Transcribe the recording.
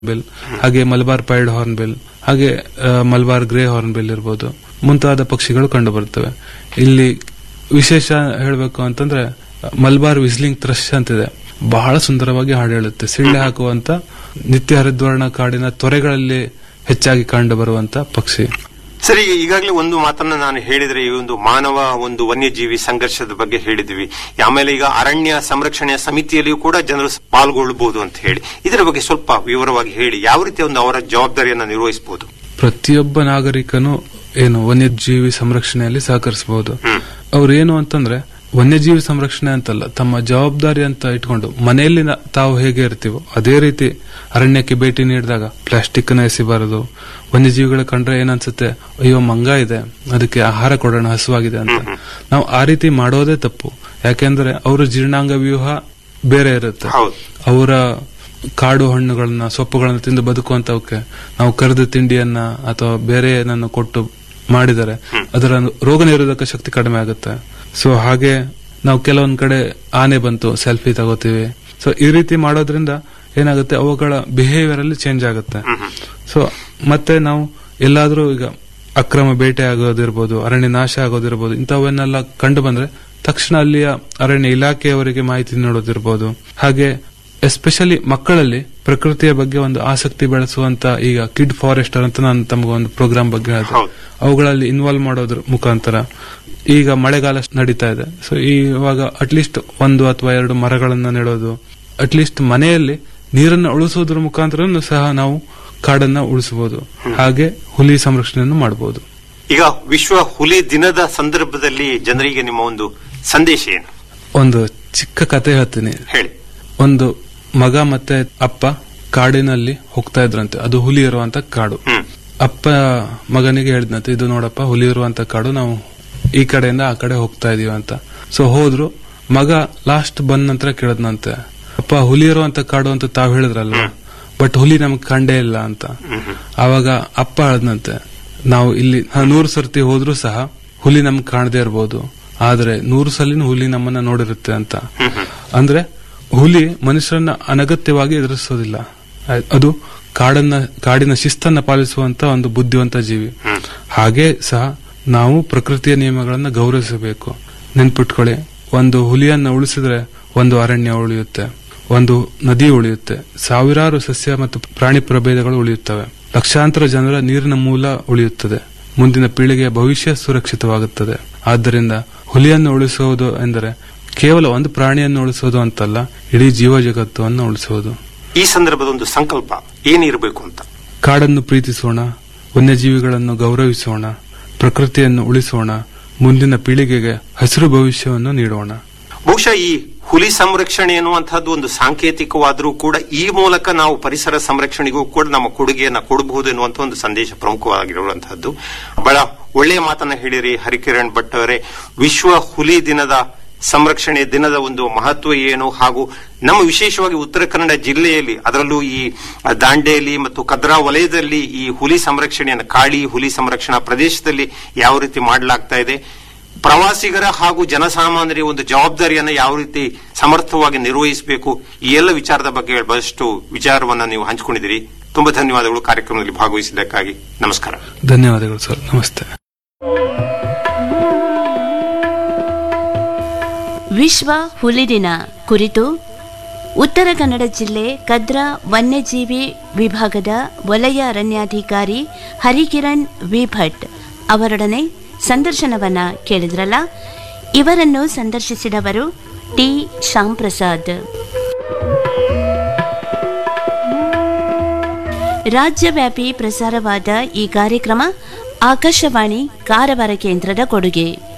Bill ಹಾಗೆ Malabar paid horn bill ಹಾಗೆ ಆ, ಮಲಬಾರ್ ಗ್ರೇ ಹಾರ್ನ್ ಬಿಲ್ ಇರ್ಬೋದು ಮುಂತಾದ ಪಕ್ಷಿಗಳು ಕಂಡು ಬರ್ತವೆ ಇಲ್ಲಿ ವಿಶೇಷ ಹೇಳಬೇಕು ಅಂತಂದ್ರೆ ಮಲಬಾರ್ ವಿಸ್ಲಿಂಗ್ ಥ್ರಶ್ ಅಂತಿದೆ ಬಹಳ ಸುಂದರವಾಗಿ ಹಾಡು ಹೇಳುತ್ತೆ ಸಿಳ್ಳೆ ಹಾಕುವಂತ ನಿತ್ಯ ಹರಿದ್ವರ್ಣ ಕಾಡಿನ ತೊರೆಗಳಲ್ಲಿ ಹೆಚ್ಚಾಗಿ ಕಂಡು ಬರುವಂತ ಪಕ್ಷಿ ಸರಿ ಈಗಾಗಲೇ ಒಂದು ಮಾತನ್ನ ನಾನು ಹೇಳಿದ್ರೆ ಈ ಒಂದು ಮಾನವ ಒಂದು ವನ್ಯಜೀವಿ ಸಂಘರ್ಷದ ಬಗ್ಗೆ ಹೇಳಿದ್ವಿ ಆಮೇಲೆ ಈಗ ಅರಣ್ಯ ಸಂರಕ್ಷಣೆಯ ಸಮಿತಿಯಲ್ಲಿಯೂ ಕೂಡ ಜನರು ಪಾಲ್ಗೊಳ್ಳಬಹುದು ಅಂತ ಹೇಳಿ ಇದರ ಬಗ್ಗೆ ಸ್ವಲ್ಪ ವಿವರವಾಗಿ ಹೇಳಿ ಯಾವ ರೀತಿ ಒಂದು ಅವರ ಜವಾಬ್ದಾರಿಯನ್ನ ನಿರ್ವಹಿಸಬಹುದು ಪ್ರತಿಯೊಬ್ಬ ನಾಗರಿಕನು ಏನು ವನ್ಯಜೀವಿ ಸಂರಕ್ಷಣೆಯಲ್ಲಿ ಸಹಕರಿಸಬಹುದು ಹ್ಮ್. ಅವ್ರು ಏನು ಅಂತಂದ್ರೆ ವನ್ಯಜೀವಿ ಸಂರಕ್ಷಣೆ ಅಂತಲ್ಲ ತಮ್ಮ ಜವಾಬ್ದಾರಿ ಅಂತ ಇಟ್ಕೊಂಡು ಮನೆಯಲ್ಲಿ ನ- ತಾವು ಹೇಗೆ ಇರ್ತೀವೋ ಅದೇ ರೀತಿ ಅರಣ್ಯಕ್ಕೆ ಭೇಟಿ ನೀಡಿದಾಗ ಪ್ಲಾಸ್ಟಿಕ್ ನ ಎಸಿಬಾರದು ವನ್ಯಜೀವಿಗಳ ಕಂಡ್ರೆ ಏನನ್ಸುತ್ತೆ ಅಯ್ಯೋ ಮಂಗ ಇದೆ ಅದಕ್ಕೆ ಆಹಾರ ಕೊಡೋಣ ಹಸುವಾಗಿದೆ ಅಂತ ನಾವು ಆ ರೀತಿ ಮಾಡೋದೇ ತಪ್ಪು ಯಾಕೆಂದ್ರೆ ಅವರ ಜೀರ್ಣಾಂಗ ವ್ಯೂಹ ಬೇರೆ ಇರುತ್ತೆ ಹೌದು ಅವರ ಕಾಡು ಹಣ್ಣುಗಳನ್ನ ಸೊಪ್ಪುಗಳನ್ನ ತಿಂದು ಬದುಕುವಂತವಕ್ಕೆ ನಾವು ಕರೆದ ತಿಂಡಿಯನ್ನ ಅಥವಾ ಬೇರೆ ಏನನ್ನು ಕೊಟ್ಟು ಮಾಡಿದರೆ ಅದರ ರೋಗ ನಿರೋಧಕ ಶಕ್ತಿ ಕಡಿಮೆ ಆಗುತ್ತೆ ಸೊ ಹಾಗೆ ನಾವು ಕೆಲವೊಂದ್ ಕಡೆ ಆನೆ ಬಂತು ಸೆಲ್ಫಿ ತಗೋತೀವಿ ಸೊ ಈ ರೀತಿ ಮಾಡೋದ್ರಿಂದ ಏನಾಗುತ್ತೆ ಅವುಗಳ ಬಿಹೇವಿಯರ್ ಅಲ್ಲಿ ಚೇಂಜ್ ಆಗುತ್ತೆ ಸೊ ಮತ್ತೆ ನಾವು ಎಲ್ಲಾದ್ರೂ ಈಗ ಅಕ್ರಮ ಬೇಟೆ ಆಗೋದಿರ್ಬೋದು ಅರಣ್ಯ ನಾಶ ಆಗೋದಿರ್ಬೋದು ಇಂಥವನ್ನೆಲ್ಲ ಕಂಡು ಬಂದ್ರೆ ತಕ್ಷಣ ಅಲ್ಲಿಯ ಅರಣ್ಯ ಇಲಾಖೆಯವರಿಗೆ ಮಾಹಿತಿ ನೀಡೋದಿರ್ಬೋದು ಹಾಗೆ ಎಸ್ಪೆಷಲಿ ಮಕ್ಕಳಲ್ಲಿ ಪ್ರಕೃತಿಯ ಬಗ್ಗೆ ಒಂದು ಆಸಕ್ತಿ ಬೆಳೆಸುವಂತ ಈಗ ಕಿಡ್ ಫಾರೆಸ್ಟರ್ ಅಂತ ನಾನು ತಮಗೆ ಒಂದು ಪ್ರೋಗ್ರಾಮ್ ಬಗ್ಗೆ ಹೇಳಿದೆ ಹೌದು. ಅವುಗಳಲ್ಲಿ ಇನ್ವಾಲ್ವ್ ಮಾಡೋದ್ರ ಮುಖಾಂತರ ಈಗ ಮಳೆಗಾಲ ನಡೀತಾ ಇದೆ ಸೊ ಇವಾಗ ಅಟ್ಲೀಸ್ಟ್ ಒಂದು ಅಥವಾ ಎರಡು ಮರಗಳನ್ನ ನೆಡೋದು ಅಟ್ಲೀಸ್ಟ್ ಮನೆಯಲ್ಲಿ ನೀರನ್ನು ಉಳಿಸೋದ್ರ ಮುಖಾಂತರ ಸಹ ನಾವು ಕಾಡನ್ನ ಉಳಿಸಬಹುದು ಹಾಗೆ ಹುಲಿ ಸಂರಕ್ಷಣೆಯನ್ನು ಮಾಡಬಹುದು ಈಗ ವಿಶ್ವ ಹುಲಿ ದಿನದ ಸಂದರ್ಭದಲ್ಲಿ ಜನರಿಗೆ ನಿಮ್ಮ ಒಂದು ಸಂದೇಶ ಏನು ಒಂದು ಚಿಕ್ಕ ಕತೆ ಹೇಳ್ತೀನಿ ಹೇಳಿ ಒಂದು ಮಗ ಮತ್ತೆ ಅಪ್ಪ ಕಾಡಿನಲ್ಲಿ ಹೋಗ್ತಾ ಇದ್ರಂತೆ ಅದು ಹುಲಿ ಇರುವಂತ ಕಾಡು ಹ್ಮ್ ಅಪ್ಪ ಮಗನಿಗೆ ಹೇಳಿದ್ನಂತೆ ಇದು ನೋಡಪ್ಪ ಹುಲಿ ಇರುವಂತ ಕಾಡು ನಾವು ಈ ಕಡೆಯಿಂದ ಆ ಕಡೆ ಹೋಗ್ತಾ ಇದೀವಿ ಅಂತ ಸೊ ಹೋದ್ರು ಮಗ ಲಾಸ್ಟ್ ಬಂದ ನಂತರ ಕೇಳದ್ನಂತೆ ಅಪ್ಪ ಹುಲಿ ಇರುವಂತ ಕಾಡು ಅಂತ ತಾವ್ ಹೇಳಿದ್ರಲ್ವಾ ಬಟ್ ಹುಲಿ ನಮ್ಗೆ ಕಂಡೇ ಇಲ್ಲ ಅಂತ ಆವಾಗ ಅಪ್ಪ ಹೇಳದ್ನಂತೆ ನಾವು ಇಲ್ಲಿ ಹ, ನೂರು ಸರ್ತಿ ಹೋದ್ರೂ ಸಹ ಹುಲಿ ನಮ್ಗೆ ಕಾಣದೇ ಇರ್ಬೋದು ಆದ್ರೆ ನೂರು ಸಲಿನೂ ಹುಲಿ ನಮ್ಮನ್ನ ನೋಡಿರುತ್ತೆ ಅಂತ ಅಂದ್ರೆ ಹುಲಿ ಮನುಷ್ಯರನ್ನ ಅನಗತ್ಯವಾಗಿ ಎದುರಿಸೋದಿಲ್ಲ ಆಯ್ತ್- ಅದು ಕಾಡನ್ನ ಕಾಡಿನ ಶಿಸ್ತನ್ನ ಪಾಲಿಸುವಂತ ಒಂದು ಬುದ್ಧಿವಂತ ಜೀವಿ ಹಾಗೆ ಸಹ ನಾವು ಪ್ರಕೃತಿಯ ನಿಯಮಗಳನ್ನ ಗೌರವಿಸಬೇಕು ನೆನ್ಪಿಟ್ಕೊಳ್ಳಿ ಒಂದು ಹುಲಿಯನ್ನ ಉಳಿಸಿದ್ರೆ ಒಂದು ಅರಣ್ಯ ಉಳಿಯುತ್ತೆ ಒಂದು ನದಿ ಉಳಿಯುತ್ತೆ ಸಾವಿರಾರು ಸಸ್ಯ ಮತ್ತು ಪ್ರಾಣಿ ಪ್ರಭೇದಗಳು ಉಳಿಯುತ್ತವೆ ಲಕ್ಷಾಂತರ ಜನರ ನೀರಿನ ಮೂಲ ಉಳಿಯುತ್ತದೆ ಮುಂದಿನ ಪೀಳಿಗೆಯ ಭವಿಷ್ಯ ಸುರಕ್ಷಿತವಾಗುತ್ತದೆ ಆದ್ದರಿಂದ ಹುಲಿಯನ್ನು ಉಳಿಸುವುದು ಎಂದರೆ ಕೇವಲ ಒಂದು ಪ್ರಾಣಿಯನ್ನು ಉಳಿಸುವುದು ಅಂತಲ್ಲ ಇಡೀ ಜೀವ ಜಗತ್ತನ್ನು ಉಳಿಸುವುದು ಈ ಸಂದರ್ಭದ ಒಂದು ಸಂಕಲ್ಪ ಏನಿರಬೇಕು ಅಂತ ಕಾಡನ್ನು ಪ್ರೀತಿಸೋಣ ವನ್ಯಜೀವಿಗಳನ್ನು ಗೌರವಿಸೋಣ ಪ್ರಕೃತಿಯನ್ನು ಉಳಿಸೋಣ ಮುಂದಿನ ಪೀಳಿಗೆಗೆ ಹಸಿರು ಭವಿಷ್ಯವನ್ನು ನೀಡೋಣ ಬಹುಶಃ ಈ ಹುಲಿ ಸಂರಕ್ಷಣೆ ಎನ್ನುವಂತಹದ್ದು ಒಂದು ಸಾಂಕೇತಿಕವಾದರೂ ಕೂಡ ಈ ಮೂಲಕ ನಾವು ಪರಿಸರ ಸಂರಕ್ಷಣೆಗೂ ಕೂಡ ನಮ್ಮ ಕೊಡುಗೆಯನ್ನ ಕೊಡಬಹುದು ಎನ್ನುವಂತ ಒಂದು ಸಂದೇಶ ಪ್ರಮುಖವಾಗಿರುವಂತಹದ್ದು ಬಹಳ ಒಳ್ಳೆಯ ಮಾತನ್ನ ಹೇಳಿರಿ ಹರಿಕಿರಣ್ ಭಟ್ ಅವರೇ ವಿಶ್ವ ಹುಲಿ ದಿನದ ಸಂರಕ್ಷಣೆ ದಿನದ ಒಂದು ಮಹತ್ವ ಏನು ಹಾಗೂ ನಮ್ಮ ವಿಶೇಷವಾಗಿ ಉತ್ತರ ಕನ್ನಡ ಜಿಲ್ಲೆಯಲ್ಲಿ ಅದರಲ್ಲೂ ಈ ದಾಂಡೇಲಿ ಮತ್ತು ಕದ್ರಾ ವಲಯದಲ್ಲಿ ಈ ಹುಲಿ ಸಂರಕ್ಷಣೆಯನ್ನು ಕಾಳಿ ಹುಲಿ ಸಂರಕ್ಷಣಾ ಪ್ರದೇಶದಲ್ಲಿ ಯಾವ ರೀತಿ ಮಾಡಲಾಗ್ತಾ ಇದೆ ಪ್ರವಾಸಿಗರ ಹಾಗೂ ಜನಸಾಮಾನ್ಯರ ಒಂದು ಜವಾಬ್ದಾರಿಯನ್ನು ಯಾವ ರೀತಿ ಸಮರ್ಥವಾಗಿ ನಿರ್ವಹಿಸಬೇಕು ಈ ಎಲ್ಲ ವಿಚಾರದ ಬಗ್ಗೆ ಬಹಳಷ್ಟು ವಿಚಾರವನ್ನ ನೀವು ಹಂಚಿಕೊಂಡಿದ್ದೀರಿ ತುಂಬಾ ಧನ್ಯವಾದಗಳು ಕಾರ್ಯಕ್ರಮದಲ್ಲಿ ಭಾಗವಹಿಸಿದ್ದಕ್ಕಾಗಿ ನಮಸ್ಕಾರ ಧನ್ಯವಾದಗಳು ಸರ್ ನಮಸ್ತೆ ವಿಶ್ವ ಹುಲಿ ದಿನ ಕುರಿತು ಉತ್ತರ ಕನ್ನಡ ಜಿಲ್ಲೆ ಕದ್ರಾ ವನ್ಯಜೀವಿ ವಿಭಾಗದ ವಲಯ ಅರಣ್ಯಾಧಿಕಾರಿ ಹರಿಕಿರಣ್ ವಿ ಭಟ್ ಅವರೊಡನೆ ಸಂದರ್ಶನವನ್ನ ಕೇಳಿದ್ರಲ್ಲ ಇವರನ್ನು ಸಂದರ್ಶಿಸಿದವರು ಟಿ ಶ್ಯಾಮ್ ಪ್ರಸಾದ್ ರಾಜ್ಯವ್ಯಾಪಿ ಪ್ರಸಾರವಾದ ಈ ಕಾರ್ಯಕ್ರಮ ಆಕಾಶವಾಣಿ ಕಾರವಾರ ಕೇಂದ್ರದ ಕೊಡುಗೆ